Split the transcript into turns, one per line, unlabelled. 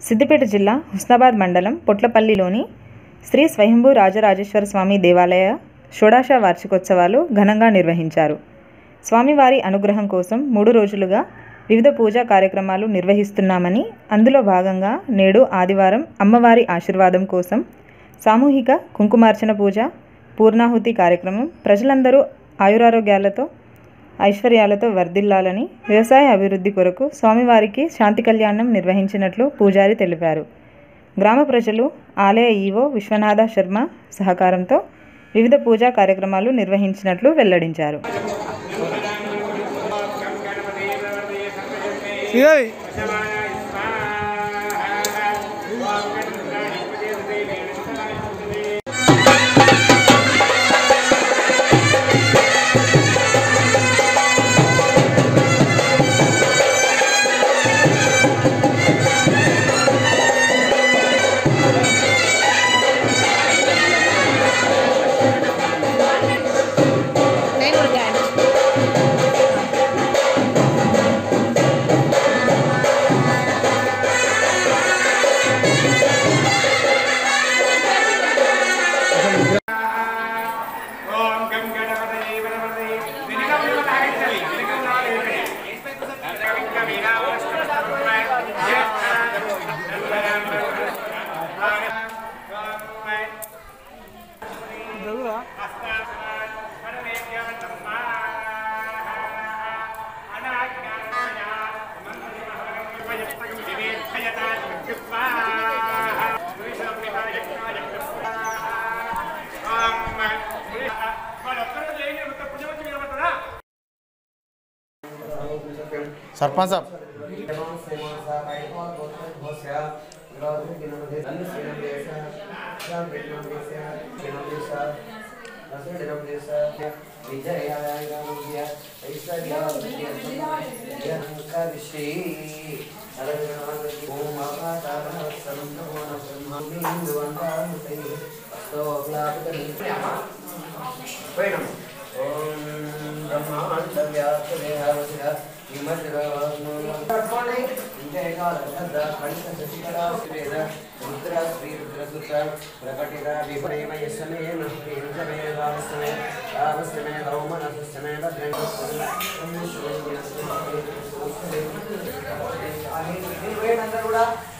సిద్దిపేట జిల్లా హుస్నాబాద్ మండలం పొట్లపల్లిలోని శ్రీ స్వయంభూ రాజరాజేశ్వర స్వామి దేవాలయ షోడాష వార్షికోత్సవాలు ఘనంగా నిర్వహించారు స్వామివారి అనుగ్రహం కోసం మూడు రోజులుగా వివిధ పూజా కార్యక్రమాలు నిర్వహిస్తున్నామని అందులో భాగంగా నేడు ఆదివారం అమ్మవారి ఆశీర్వాదం కోసం సామూహిక కుంకుమార్చన పూజ పూర్ణాహుతి కార్యక్రమం ప్రజలందరూ ఆయురారోగ్యాలతో ఐశ్వర్యాలతో వర్ధిల్లాలని వ్యవసాయ అభివృద్ధి కొరకు స్వామివారికి శాంతి కళ్యాణం నిర్వహించినట్లు పూజారి తెలిపారు గ్రామ ప్రజలు ఆలయ ఈవో విశ్వనాథ శర్మ సహకారంతో వివిధ పూజా కార్యక్రమాలు నిర్వహించినట్లు వెల్లడించారు
శ్రీదేవి
నేను కూడా జాయిన్
ఓం గం గణపతయే వరవరదే వెనుకములు తాగించాలి వెనుకములు తాగించాలి ఇంకా మీనా
సర్పంచ్ సాబ్
పోయినాం ఓం బ్రహ్మాండ వ్యాస దేహావశిర పట్టుకోండి ఇంతే కాదు శ్రద్ధ కంఠ శశికళ శ్రీవేద రుద్ర శ్రీ రుద్రసుత ప్రకటిత విపరేమ యశమే నమే రామస్మే రామస్మే రౌమనస్మే భద్రం కూడా